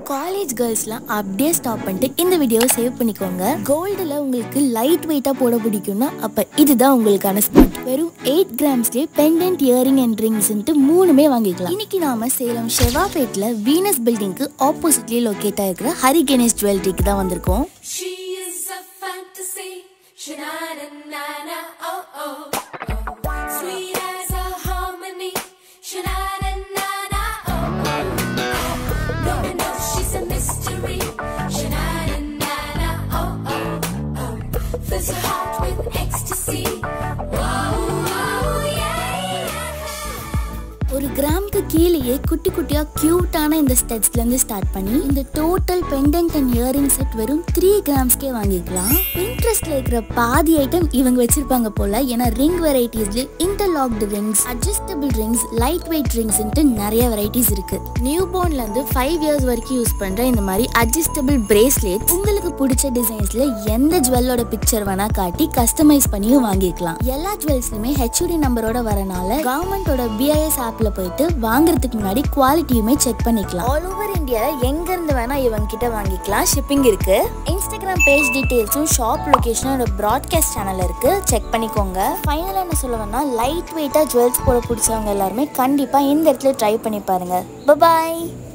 College கேர்ள்ஸ்லாம் அப்படியே stop பண்ணிட்டு இந்த வீடியோவை சேவ் பண்ணிக்கோங்க கோல்டில் உங்களுக்கு லைட் வெயிட்டாக போட பிடிக்கும்னா அப்போ இதுதான் உங்களுக்கான ஸ்பாட் வெறும் எயிட் கிராம்ஸ்லேயே பெண்டன்ட் இயரிங் அண்ட் ரிங்ஸ்ன்ட்டு மூணுமே வாங்கிக்கலாம் இன்னைக்கு நாம சேலம் ஷெவாபேட்டில் வீனஸ் பில்டிங்க்கு ஆப்போசிட்லேயே லொக்கேட் ஆகிருக்கிற ஹரி கணேஷ் ஜுவல்லரிக்கு தான் வந்திருக்கோம் She is a fantasy. Shanana, oh oh. oh. Sweet as a harmony. Shanana, oh oh. No one knows she's a mystery. Shanana, oh oh. oh. Fills your heart with ecstasy. Whoa, whoa, yeah, yeah. ஒரு கிராமுக்கு கீழேயே குட்டி குட்டியா கியூட்டான இந்த ஸ்டெட்ஸ்ல இருந்து start பண்ணி இந்த total pendant and earring set வெறும் த்ரீ கிராம்ஸ்க்கே வாங்கிக்கலாம் பின்ட்ரெஸ்ட்ல இருக்கிற பாதி ஐட்டம் இவங்க வச்சிருப்பாங்க போல ஏன்னா ரிங் வெரைட்டிஸ்ல interlocked rings adjustable rings light weight ரிங்ஸ்ன்ட்டு நிறைய வெரைட்டிஸ் இருக்கு நியூ போர்ன்ல இருந்து ஃபைவ் இயர்ஸ் வரைக்கும் யூஸ் பண்ற இந்த மாதிரி அட்ஜஸ்டபிள் பிரேஸ்லெட் உங்களுக்கு பிடிச்ச டிசைன்ஸ்ல எந்த ஜுவல்லோட பிக்சர் வேணா காட்டி கஸ்டமைஸ் பண்ணியும் வாங்கிக்கலாம் எல்லா ஜுவல்ஸ்லுமே ஹெச்ஓடி நம்பரோட வரனால கவர்மெண்டோட பிஐஎஸ் ஆப்ல போயிட்டு வாங்குறதுக்கு முன்னாடி குவாலிட்டியுமே செக் பண்ணிக்கலாம் ஆல் ஓவர் இந்தியால எங்க இருந்து வேணா இவங்க கிட்ட வாங்கிக்கலாம் ஷிப்பிங் இருக்கு இன்ஸ்டாகிராம் பேஜ் டீடைல்ஸும் ஷாப் லொகேஷனும் ப்ராட்காஸ்ட் சேனல் இருக்கு செக் பண்ணிக்கோங்க ஃபைனலாக என்ன சொல்லுவேன்னா லைட் வெயிட்டா ஜுவல்ஸ் போட பிடிச்சவங்க எல்லாருமே கண்டிப்பா இந்த இடத்துல ட்ரை பண்ணி பாருங்க பாய்